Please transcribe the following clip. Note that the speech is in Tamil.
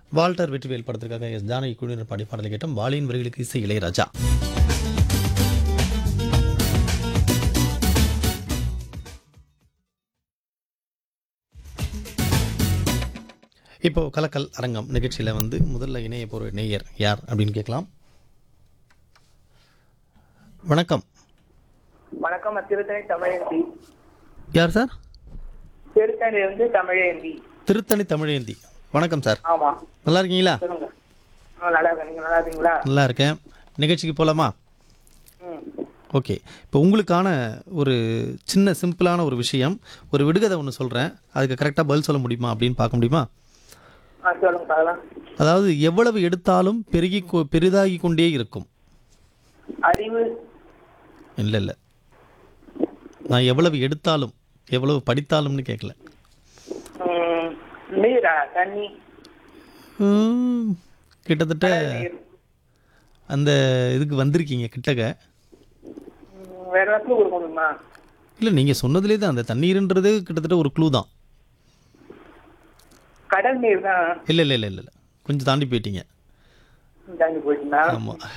வால்டர் வெற்றிவேல் படத்திற்காக எஸ் ஜானகி குழுவினர் பாடி பாடலை கேட்டோம் வாலியின் வரிகளுக்கு இசை இளையராஜா இப்போ கலக்கல் அரங்கம் நிகழ்ச்சியில் வந்து முதல்ல இணைய போகிற நேயர் யார் அப்படின்னு கேட்கலாம் வணக்கம் வணக்கம் திருத்தணி தமிழேந்தி யார் சார் திருத்தணி இருந்து தமிழேந்தி திருத்தணி தமிழேந்தி வணக்கம் சார் ஆமா நல்லா இருக்கீங்களா சொல்லுங்க ஆ, நல்லா இருக்கேன் நீங்க நல்லா இருக்கீங்களா நல்லா இருக்கேன் நிகழ்ச்சிக்கு போகலாமா ம் ஓகே இப்போ உங்களுக்கான ஒரு சின்ன சிம்பிளான ஒரு விஷயம் ஒரு விடுகதை ஒன்று சொல்கிறேன் அதுக்கு கரெக்டாக பதில் சொல்ல முடியுமா அப்படின்னு பார்க்க முடியுமா ஆ சொல்லுங்க பார்க்கலாம் அதாவது எவ்வளவு எடுத்தாலும் பெருகி கொ- பெரிதாகி கொண்டே இருக்கும் அறிவு இல்லை இல்லை நான் எவ்வளவு எடுத்தாலும் எவ்வளவு படித்தாலும்னு கேட்கல ம், நீரா தண்ணி உம், கிட்டத்தட்ட நீர் அந்த இதுக்கு வந்திருக்கீங்க கிட்டக்க ம், வேற இடத்துல கொடுக்க முடியுமா இல்லை நீங்கள் சொன்னதுலே தான் அந்த தண்ணீர்ன்றது கிட்டத்தட்ட ஒரு க்ளூ தான் கடல் நீர் தான் இல்லை இல்லை இல்லை இல்லை கொஞ்சம் தாண்டி போயிட்டீங்க தாண்டி போயிட்டுனா ஆமாம்